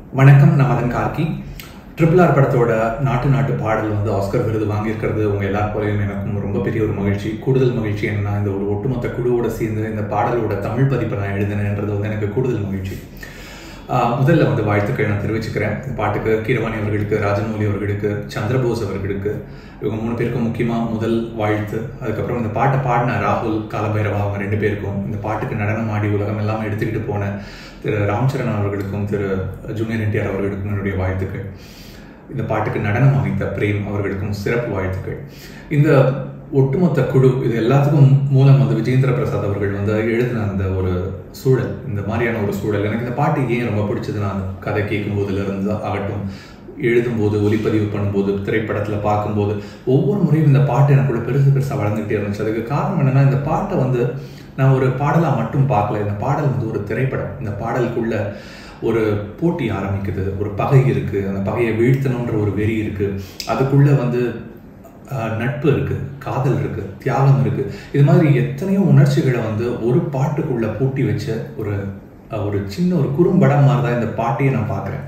வணக்கம் நான் Madan Gargi triple R படத்தோட நாட்டு நாட்டு பாடல் வந்து ஆஸ்கர் விருது வாங்கியிருக்கிறது உங்க எல்லார் போலையும் எனக்கும் ரொம்ப பெரிய ஒரு மகிழ்ச்சி கூடுதல் மகிழ்ச்சி என்னன்னா இந்த ஒரு ஒட்டுமொத்த குழுவோட சேர்ந்து இந்த பாடலோட தமிழ் பதிப்பை நான் எழுதினேன்றது வந்து எனக்கு கூடுதல் மகிழ்ச்சி ஆஹ் முதல்ல வந்து வாழ்த்துக்கள் நான் தெரிவிச்சுக்கிறேன் இந்த பாட்டுக்கு கீரவாணி அவர்களுக்கு ராஜமௌலி அவர்களுக்கு சந்திரபோஸ் அவர்களுக்கு இவங்க மூணு பேருக்கும் முக்கியமாக முதல் வாழ்த்து அதுக்கப்புறம் இந்த பாட்டை பாடின ராகுல் காலபைரவா அவங்க ரெண்டு பேருக்கும் இந்த பாட்டுக்கு நடனம் ஆடி உலகம் எல்லாம் எடுத்துக்கிட்டு போன திரு ராம்சரண் அவர்களுக்கும் திரு ஜூனியர் என்டிஆர் அவர்களுக்கும் என்னுடைய வாழ்த்துக்கள் இந்த பாட்டுக்கு நடனம் அமைத்த பிரேம் அவர்களுக்கும் சிறப்பு வாழ்த்துக்கள் இந்த ஒட்டுமொத்த குழு இது எல்லாத்துக்கும் மூலம் வந்து விஜேந்திர பிரசாத் அவர்கள் வந்து எழுதின அந்த ஒரு சூழல் இந்த மாதிரியான ஒரு சூழல் எனக்கு இந்த பாட்டு ஏன் ரொம்ப பிடிச்சது நான் கதை கேட்கும் போதுல இருந்து ஆகட்டும் எழுதும்போது ஒளிப்பதிவு பண்ணும்போது திரைப்படத்தில் பார்க்கும்போது ஒவ்வொரு முறையும் இந்த பாட்டு எனக்குள்ள பெருசு பெருசாக வளர்ந்துகிட்டே இருந்துச்சு அதுக்கு காரணம் என்னன்னா இந்த பாட்டை வந்து நான் ஒரு பாடலாக மட்டும் பார்க்கல இந்த பாடல் வந்து ஒரு திரைப்படம் இந்த பாடலுக்குள்ள ஒரு போட்டி ஆரம்பிக்குது ஒரு பகை இருக்கு அந்த பகையை வீழ்த்தணுன்ற ஒரு வெறி இருக்கு அதுக்குள்ள வந்து ஆஹ், நட்பு இருக்கு காதல் இருக்கு தியாகம் இருக்கு இது மாதிரி எத்தனையோ உணர்ச்சிகளை வந்து ஒரு பாட்டுக்குள்ள பூட்டி வச்ச ஒரு ஆஹ், ஒரு சின்ன ஒரு குறும்படம் மாதிரி தான் இந்த பாட்டையே நான் பார்க்குறேன்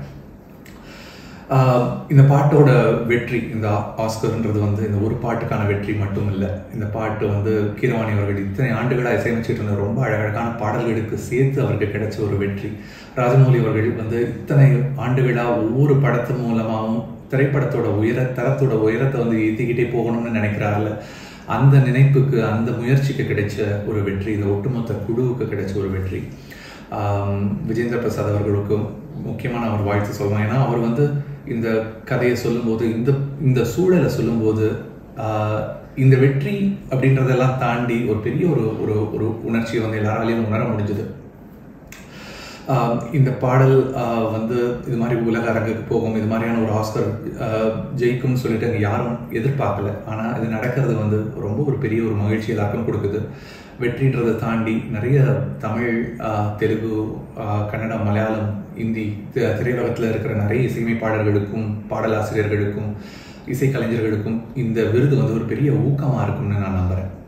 ஆஹ் இந்த பாட்டோட வெற்றி இந்த ஆஸ்கர்ன்றது வந்து இந்த ஒரு பாட்டுக்கான வெற்றி மட்டும் இல்லை இந்த பாட்டு வந்து கீரவாணி அவர்கள் இத்தனை ஆண்டுகளாக இசையமைச்சிட்டு இருந்த ரொம்ப அழகழகான பாடல்களுக்கு சேர்த்து அவருக்கு கிடைச்ச ஒரு வெற்றி ராஜமௌலி அவர்கள் வந்து இத்தனை ஆண்டுகளாக ஒவ்வொரு படத்து மூலமாகவும் திரைப்படத்தோட உயர தரத்தோட உயரத்தை வந்து ஏற்றிக்கிட்டே போகணும்னு நினைக்கிறாருல அந்த நினைப்புக்கு அந்த முயற்சிக்கு கிடைச்ச ஒரு வெற்றி இந்த ஒட்டுமொத்த குழுவுக்கு கிடைச்ச ஒரு வெற்றி ஆம், விஜேந்திர பிரசாத் அவர்களுக்கு முக்கியமான ஒரு வாழ்த்து சொல்லணும் ஏன்னா அவர் வந்து இந்த கதையை சொல்லும்போது இந்த இந்த சூழலை சொல்லும்போது ஆஹ், இந்த வெற்றி அப்படின்றதெல்லாம் தாண்டி ஒரு பெரிய ஒரு ஒரு ஒரு உணர்ச்சியை வந்து எல்லாராலையும் உணர முடிஞ்சது ஆஹ் இந்த பாடல் ஆஹ் வந்து இது மாதிரி உலக அரங்குக்கு போகும் இது மாதிரியான ஒரு ஆஸ்கர் ஆஹ் ஜெயிக்கும்னு சொல்லிட்டு அங்கே யாரும் எதிர்பார்க்கல ஆனால் இது நடக்கிறது வந்து ரொம்ப ஒரு பெரிய ஒரு மகிழ்ச்சி எல்லாருக்கும் கொடுக்குது வெற்றின்றதை தாண்டி நிறைய தமிழ் ஆஹ் தெலுங்கு ஆஹ் கன்னடம் மலையாளம் இந்தி தி- திரையுலகத்தில் இருக்கிற நிறைய இசையமைப்பாளர்களுக்கும் பாடலாசிரியர்களுக்கும் இசைக்கலைஞர்களுக்கும் இந்த விருது வந்து ஒரு பெரிய ஊக்கமாக இருக்கும்னு நான் நம்புகிறேன்